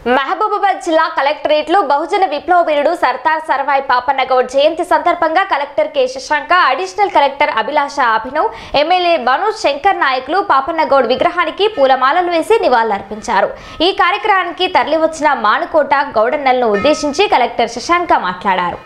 మహబూబాబాద్ జిల్లా కలెక్టరేట్ లో బహుజన విప్లవ వీరుడు సర్దార్ సర్వాయ్ పాపన్న గౌడ్ జయంతి సందర్భంగా collector K Sasanka additional collector Abhilasha Abhinav MLA Manoj Shankar నాయకులు పాపన్న గౌడ్ విగ్రహానికి పూలమాలలు వేసి నివాళులర్పించారు ఈ కార్యక్రమానికి తరలివచ్చిన మానుకోట గౌడన్నలను ఉద్దేశించి కలెక్టర్ శశాంక మాట్లాడారు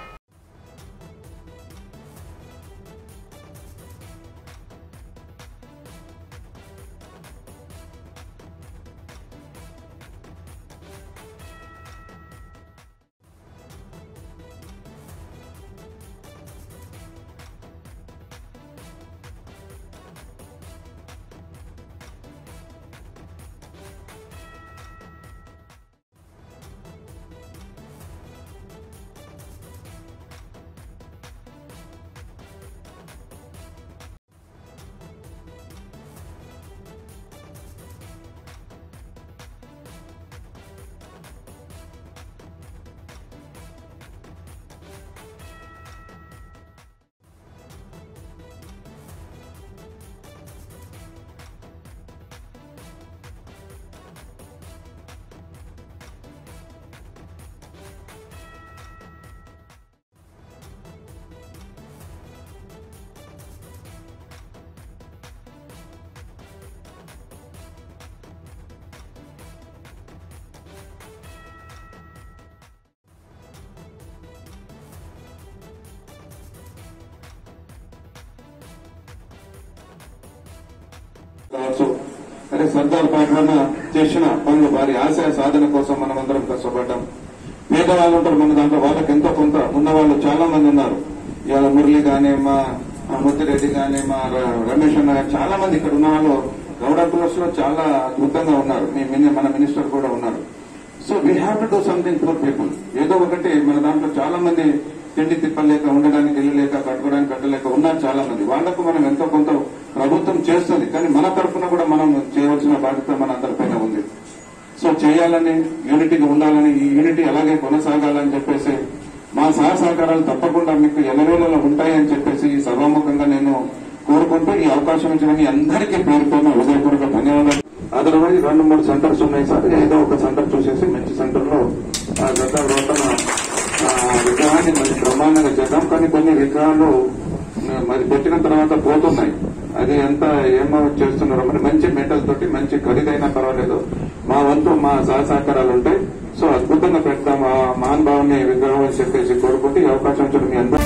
కావచ్చు అరే సర్దార్ పాటలన్న చేసిన పనులు వారి ఆశయ సాధన కోసం మనమందరం కష్టపడ్డాం పేదవాళ్ళు ఉంటారు మన దాంట్లో వాళ్ళకి ఎంతో కొంత ఉన్న వాళ్ళు చాలా మంది ఉన్నారు ఇవాళ మురళి గానీ మా మా ముద్దిరెడ్డి గానీ మా ర- రమేష్ అన్న గానీ చాలా మంది ఇక్కడ ఉన్న వాళ్ళు గౌడ కులస్ లో చాలా అద్భుతంగా ఉన్నారు మీ మిని- మన మినిస్టర్ కూడా ఉన్నారు so we have to do something for people ఏదో ఒకటి మన దాంట్లో చాలా మంది తిండి తిప్పలేక ఉండడానికి ఇల్లు లేక కట్టుకోవడానికి కట్టలేక ఉన్నారు చాలా మంది వాళ్లకు మనం ఎంతో కొంత ప్రభుత్వం చేస్తుంది కానీ మన తరఫున కూడా మనం చేయవలసిన బాధ్యత మన అందరిపైన ఉంది సో చేయాలని యూనిటీగా ఉండాలని ఈ యూనిటీ అలాగే కొనసాగాలని చెప్పేసి మా సహ సహకారాలు తప్పకుండా మీకు ఎలవేళలో ఉంటాయని చెప్పేసి ఈ సభాముఖంగా నేను కోరుకుంటూ ఈ అవకాశం ఇచ్చిన మీ అందరికీ పేరుతోనే హృదయపూర్వక ధన్యవాదాలు అదర్వైజ్ రెండు మూడు సెంటర్స్ ఉన్నాయి సార్ ఏదో ఒక సెంటర్ చూసేసి మంచి సెంటర్ లో ఆ గత రోతన ఆ, విగ్రహాన్ని మరి బ్రహ్మాండంగా చేద్దాం కానీ కొన్ని విగ్రహాలు ఆ, మరి పెట్టిన తర్వాత పోతున్నాయి అది ఎంత ఏమో చేస్తున్నారో మరి మంచి మెటల్ తోటి మంచి ఖరీదైనా పర్వాలేదు మా వంతు మా సహ సహకారాలు ఉంటాయి సో అద్భుతంగా పెడతాం ఆ మహానుభావుని విగ్రహం అని చెప్పేసి కోరుకుంటూ ఈ అవకాశం ఇచ్చిన మీ అందరూ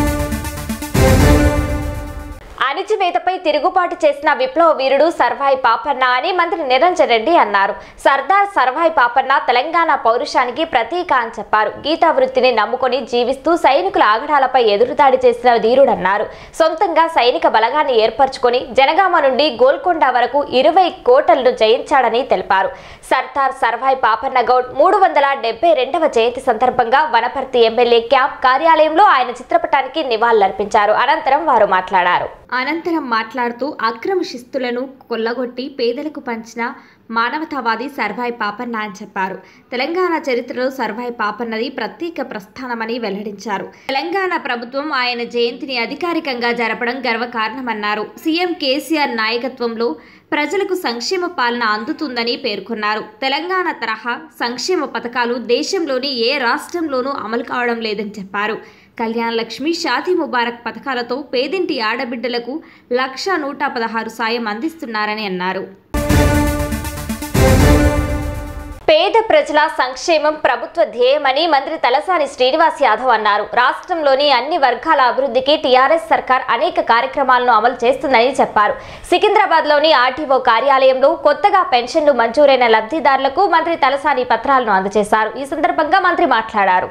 అణిచివేతపై తిరుగుబాటు చేసిన విప్లవ వీరుడు సర్వాయి పాపన్న అని మంత్రి నిరంజన్ రెడ్డి అన్నారు సర్దార్ సర్వాయి పాపన్న తెలంగాణ పౌరుషానికి ప్రతీక అని చెప్పారు గీతా వృత్తిని నమ్ముకొని జీవిస్తూ సైనికుల ఆగడాలపై ఎదురుదాడి చేసిన ధీరుడన్నారు సొంతంగా సైనిక బలగాన్ని ఏర్పరచుకొని జనగామ నుండి గోల్కొండ వరకు ఇరవై కోటలను జయించాడని తెలిపారు సర్దార్ సర్వాయి పాపన్న గౌడ్ మూడు వందల డెబ్బై రెండవ జయంతి సందర్భంగా వనపర్తి ఎమ్మెల్యే క్యాంప్ కార్యాలయంలో ఆయన చిత్రపటానికి నివాళులర్పించారు అనంతరం వారు మాట్లాడారు అనంతరం మాట్లాడుతూ అక్రమ శిస్తులను కొల్లగొట్టి పేదలకు పంచిన మానవతావాది సర్వాయి పాపన్న అని చెప్పారు తెలంగాణ చరిత్రలో సర్వాయి పాపన్నది ప్రత్యేక ప్రస్థానమని వెల్లడించారు తెలంగాణ ప్రభుత్వం ఆయన జయంతిని అధికారికంగా జరపడం గర్వకారణమన్నారు సీఎం కేసీఆర్ నాయకత్వంలో ప్రజలకు సంక్షేమ పాలన అందుతుందని పేర్కొన్నారు తెలంగాణ తరహా సంక్షేమ పథకాలు దేశంలోని ఏ రాష్ట్రంలోనూ అమలు కావడం లేదని చెప్పారు కళ్యాణ లక్ష్మి షాదీ ముబారక్ పథకాలతో పేదింటి ఆడబిడ్డలకు లక్ష నూట పదహారు సాయం అందిస్తున్నారని అన్నారు పేద ప్రజల సంక్షేమం ప్రభుత్వ ధ్యేయమని మంత్రి తలసాని శ్రీనివాస్ యాదవ్ అన్నారు రాష్ట్రంలోని అన్ని వర్గాల అభివృద్ధికి టీఆర్ఎస్ సర్కార్ అనేక కార్యక్రమాలను అమలు చేస్తుందని చెప్పారు సికింద్రాబాద్లోని ఆర్టీఓ కార్యాలయంలో కొత్తగా పెన్షన్లు మంజూరైన లబ్ధిదారులకు మంత్రి తలసాని పత్రాలను అందజేశారు ఈ సందర్భంగా మంత్రి మాట్లాడారు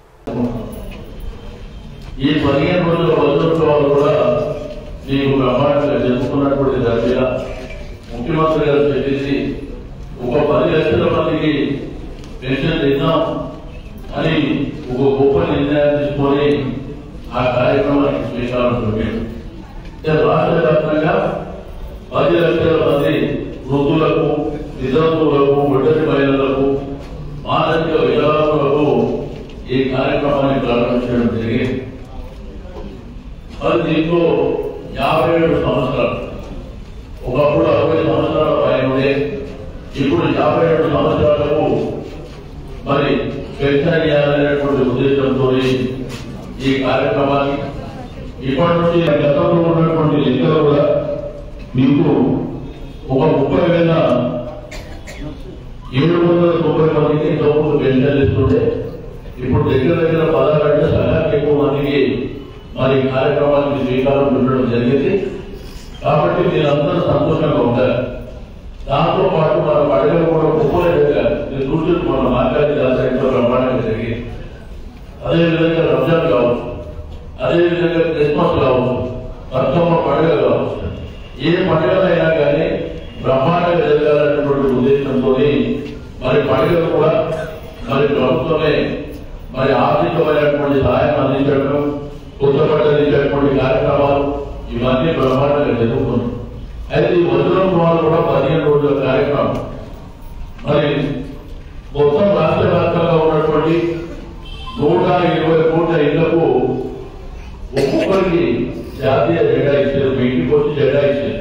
ఈ పదిహేను రోజుల వదులుకోవాలి కూడా నీకు బ్రహ్మాండంగా జరుపుకున్నటువంటి దర్జా ముఖ్యమంత్రి గారు చెప్పేసి ఒక పది లక్షల మందికి పెన్షన్ ఇద్దాం అని ఒక గొప్ప నిర్ణయం తీసుకొని ఆ కార్యక్రమానికి శ్రీకారం చుట్టాడు అంటే రాష్ట్ర వ్యాప్తంగా పది లక్షల మంది వృద్ధులకు వితంతువులకు ఒంటరి మహిళలకు మానసిక వికలాంగులకు ఈ కార్యక్రమాన్ని ప్రారంభించడం జరిగింది మరి దీంట్లో యాభై ఏడు సంవత్సరాలు ఒకప్పుడు అరవై సంవత్సరాల పైన ఉండే ఇప్పుడు యాభై ఏడు సంవత్సరాలకు మరి పెన్షన్ ఇవ్వాలనేటువంటి ఉద్దేశంతో ఈ కార్యక్రమాన్ని ఇప్పటి నుంచి గతంలో ఉన్నటువంటి లెక్కలు కూడా మీకు ఒక ముప్పై వేల ఏడు వందల తొంభై మందికి ఇంతకుముందు పెన్షన్ ఇస్తుండే ఇప్పుడు దగ్గర దగ్గర పదహారు అంటే సగానికి ఎక్కువ మందికి మరి ఈ కార్యక్రమానికి శ్రీకారం చుట్టడం జరిగింది కాబట్టి మీరందరూ సంతోషంగా ఉంటారు దాంతో పాటు మన పండుగలు కూడా ఒప్పుకోలేదుగా మీరు చూసి మన మార్గాన్ని జాతర ఎంతో బ్రహ్మాండంగా జరిగింది అదేవిధంగా రంజాన్ కావచ్చు అదేవిధంగా క్రిస్మస్ కావచ్చు బతుకమ్మ పండుగ కావచ్చు ఏ పండుగలైనా కానీ బ్రహ్మాండంగా జరగాలనేటువంటి ఉద్దేశంతో మరి పండుగలు కూడా మరి ప్రభుత్వమే మరి ఆర్థికమైనటువంటి సహాయం అందించడం కొత్త బట్టలు ఇచ్చేటువంటి కార్యక్రమాలు ఇవన్నీ బ్రహ్మాండంగా జరుగుతున్నాయి అయితే ఈ వజ్రం వాళ్ళు కూడా పదిహేను రోజుల కార్యక్రమం మరి మొత్తం రాష్ట్ర వ్యాప్తంగా ఉన్నటువంటి నూట ఇరవై కోట్ల ఇళ్లకు ఒక్కొక్కరికి జాతీయ జెండా ఇచ్చారు మీ ఇంటికి వచ్చి జెండా ఇచ్చారు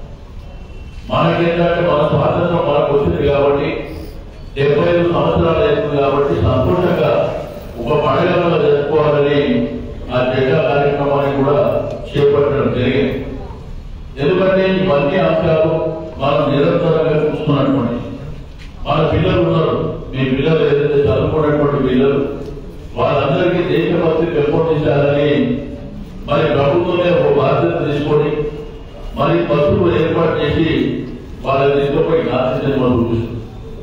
మనకేంటంటే మన స్వాతంత్రం మనకు వచ్చింది కాబట్టి డెబ్బై ఐదు సంవత్సరాలు అవుతుంది కాబట్టి సంతోషంగా ఒక పండుగలో జరుపుకోవాలని ఆ జెండా కార్యక్రమాన్ని కూడా చేపట్టడం జరిగింది ఎందుకంటే ఇవన్నీ అంశాలు మనం నిరంతరంగా చూస్తున్నటువంటి మన పిల్లలు ఉన్నారు మీ పిల్లలు ఏదైతే చదువుకున్నటువంటి పిల్లలు వాళ్ళందరికీ దేశభక్తి పెంపొందించాలని మరి ప్రభుత్వమే ఒక బాధ్యత తీసుకొని మరి బస్సులు ఏర్పాటు చేసి వాళ్ళ తీసుకుపోయి గాంధీ సినిమాలు చూపిస్తుంది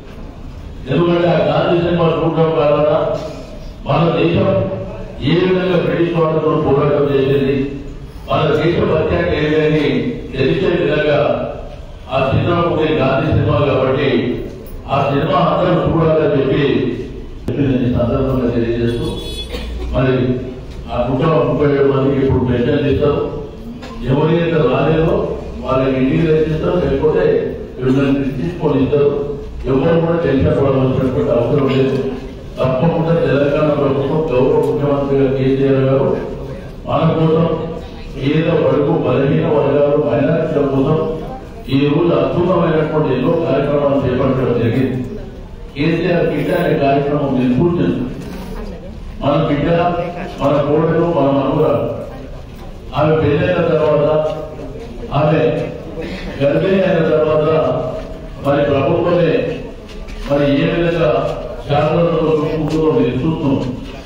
ఎందుకంటే ఆ గాంధీ సినిమాలు చూడడం వలన మన దేశం ఏ విధంగా బ్రిటిష్ వాళ్ళతో పోరాటం చేసింది మన దేశ ప్రత్యేక ఏదని తెలిసే విధంగా ఆ సినిమా కూడా గాంధీ సినిమా కాబట్టి ఆ సినిమా అందరూ చూడాలని చెప్పి చెప్పి నేను ఈ సందర్భంగా తెలియజేస్తూ మరి ఆ నూట ముప్పై ఏడు మందికి ఇప్పుడు పెన్షన్ ఇస్తారు ఎవరైతే రాలేదో వాళ్ళకి ఇంటికి తెచ్చిస్తారు లేకపోతే ఎవరిని తీసుకొని ఇస్తారు ఎవరు కూడా టెన్షన్ పడవలసినటువంటి అవసరం లేదు తప్పకుండా తెలంగాణ ప్రభుత్వం గౌరవ ముఖ్యమంత్రి గారు కేసీఆర్ గారు మన కోసం పేద వరకు బలహీన వర్గాలు మైనారిటీల కోసం ఈ రోజు అద్భుతమైనటువంటి ఎన్నో కార్యక్రమాలు చేపట్టడం జరిగింది కేసీఆర్ బిడ్డ అనే కార్యక్రమం మీరు కూర్చుంది మన బిడ్డ మన కోడలు మన మనుగురాలు ఆమె పెళ్ళైన తర్వాత ఆమె గర్భిణి అయిన తర్వాత మరి ప్రభుత్వమే మరి ఏ విధంగా శాసనంలో చూసుకుంటుందో మీరు చూస్తున్నాం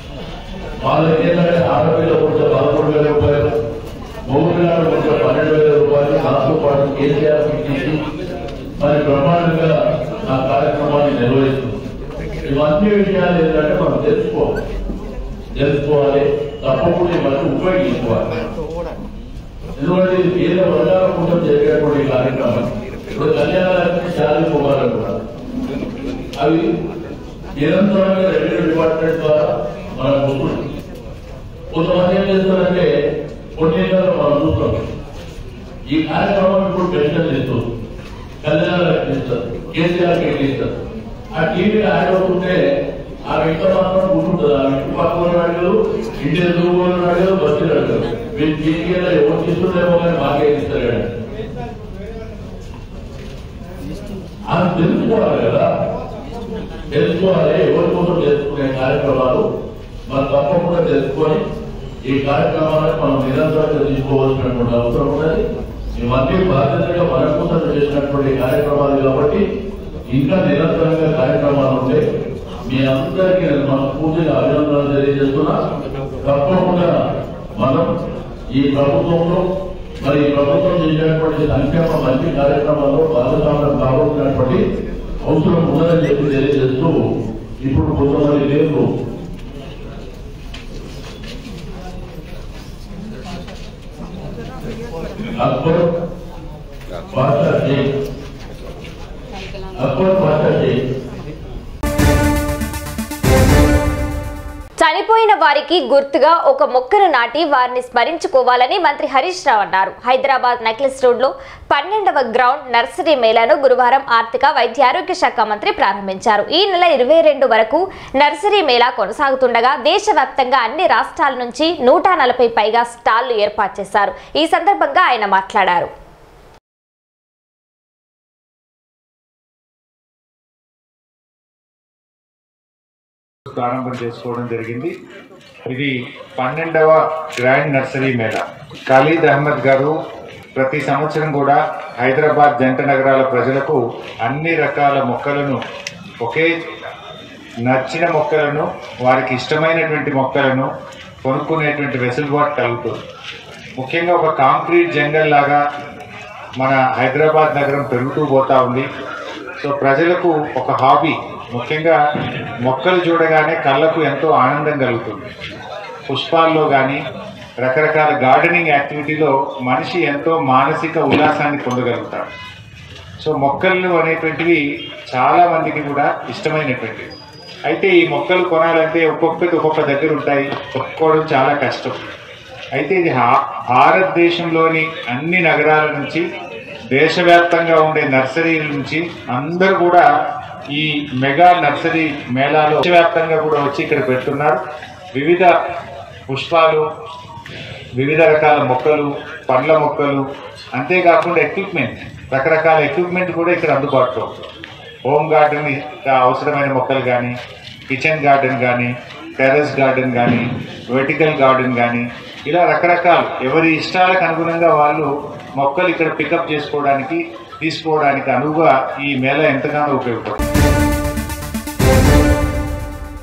వాళ్ళకి ఏంటంటే ఆడపిల్ల పుట్టే పదకొండు వేల రూపాయలు మగపిల్లాడు పుట్టే పన్నెండు వేల రూపాయలు దాంతో పాటు కేసీఆర్ ఇచ్చేసి మరి బ్రహ్మాండంగా ఆ కార్యక్రమాన్ని నిర్వహిస్తుంది ఇవన్నీ విషయాలు ఏంటంటే మనం తెలుసుకోవాలి తెలుసుకోవాలి తప్పకుండా ఇవన్నీ ఉపయోగించుకోవాలి ఎందుకంటే ఇది పేద వర్గాల కోసం జరిగేటువంటి కార్యక్రమం ఇప్పుడు కళ్యాణాలకి శాలరీ పోవాలి కూడా అవి నిరంతరంగా రెవెన్యూ డిపార్ట్మెంట్ ద్వారా మనకు వస్తుంది కొంతమంది ఏం చేస్తారంటే కొన్ని ఏళ్ళలో మనం చూస్తాం ఈ కార్యక్రమం ఇప్పుడు పెన్షన్ ఇస్తుంది కళ్యాణాలకు ఇస్తారు కేసీఆర్కి ఇస్తారు ఆ టీవీ యాడ్ అవుతుంటే ఆ వ్యక్తి మాత్రం కూర్చుంటుంది ఆ వ్యక్తి పక్కన అడగదు ఇంటి ఎదురు అడగదు బస్సులు అడగదు మీరు టీవీ ఎవరు తీసుకుంటారేమో కానీ మాకే ఇస్తారు కదా అది తెలుసుకోవాలి కదా తెలుసుకోవాలి ఎవరి కోసం చేసుకునే కార్యక్రమాలు మనం తప్పకుండా తెలుసుకొని ఈ కార్యక్రమాలను మనం నిరంతరంగా తీసుకోవాల్సినటువంటి అవసరం ఉన్నది ఇవన్నీ బాధ్యతగా మన కోసం చేసినటువంటి కార్యక్రమాలు కాబట్టి ఇంకా నిరంతరంగా కార్యక్రమాలు ఉంటాయి మీ అందరికీ నేను మనస్ఫూర్తిగా అభినందనలు తెలియజేస్తున్నా తప్పకుండా మనం ఈ ప్రభుత్వంలో మరి ఈ ప్రభుత్వం చేసినటువంటి సంక్షేమ మంచి కార్యక్రమాల్లో భాగస్వామ్యం కావాల్సినటువంటి అవసరం ఉన్నదని చెప్పి తెలియజేస్తూ ఇప్పుడు కొంతమంది లేరు అక్బర్ బాషా షేక్ అక్బర్ బాషా షేక్ చనిపోయిన వారికి గుర్తుగా ఒక మొక్కను నాటి వారిని స్మరించుకోవాలని మంత్రి హరీష్ రావు అన్నారు హైదరాబాద్ నెక్లెస్ రోడ్ లో పన్నెండవ గ్రౌండ్ నర్సరీ మేళాను గురువారం ఆర్థిక వైద్య ఆరోగ్య శాఖ మంత్రి ప్రారంభించారు ఈ నెల ఇరవై రెండు వరకు నర్సరీ మేళా కొనసాగుతుండగా దేశవ్యాప్తంగా అన్ని రాష్ట్రాల నుంచి నూట నలభై పైగా స్టాళ్లు ఏర్పాటు చేశారు ఈ సందర్భంగా ఆయన మాట్లాడారు ప్రారంభం చేసుకోవడం జరిగింది ఇది పన్నెండవ గ్రాండ్ నర్సరీ మేళా ఖలీద్ అహ్మద్ గారు ప్రతి సంవత్సరం కూడా హైదరాబాద్ జంట నగరాల ప్రజలకు అన్ని రకాల మొక్కలను ఒకే నచ్చిన మొక్కలను వారికి ఇష్టమైనటువంటి మొక్కలను కొనుక్కునేటువంటి వెసులుబాటు కలుగుతుంది ముఖ్యంగా ఒక కాంక్రీట్ జంగల్ లాగా మన హైదరాబాద్ నగరం పెరుగుతూ పోతా ఉంది సో ప్రజలకు ఒక హాబీ ముఖ్యంగా మొక్కలు చూడగానే కళ్ళకు ఎంతో ఆనందం కలుగుతుంది పుష్పాల్లో కానీ రకరకాల గార్డెనింగ్ యాక్టివిటీలో మనిషి ఎంతో మానసిక ఉల్లాసాన్ని పొందగలుగుతాడు సో మొక్కలు అనేటువంటివి చాలా మందికి కూడా ఇష్టమైనటువంటివి అయితే ఈ మొక్కలు కొనాలంటే ఒక్కొక్కటి ఒక్కొక్క దగ్గర ఉంటాయి కొనుక్కోవడం చాలా కష్టం అయితే ఇది హా- భారతదేశంలోని అన్ని నగరాల నుంచి దేశవ్యాప్తంగా ఉండే నర్సరీల నుంచి అందరూ కూడా ఈ మెగా నర్సరీ మేళాలో దేశవ్యాప్తంగా కూడా వచ్చి ఇక్కడ పెడుతున్నారు వివిధ పుష్పాలు వివిధ రకాల మొక్కలు పండ్ల మొక్కలు అంతేకాకుండా ఎక్విప్మెంట్ రకరకాల ఎక్విప్మెంట్ కూడా ఇక్కడ అందుబాటులో ఉంది. హోమ్ గార్డెన్ అవసరమైన మొక్కలు కానీ కిచెన్ గార్డెన్ కానీ టెర్రస్ గార్డెన్ కానీ వెర్టికల్ గార్డెన్ కానీ ఇలా రకరకాలు ఎవరి ఇష్టాలకు అనుగుణంగా వాళ్ళు మొక్కలు ఇక్కడ పికప్ చేసుకోవడానికి తీసుకోవడానికి అనువుగా ఈ మేళ ఎంతగానో ఉపయోగపడుతుంది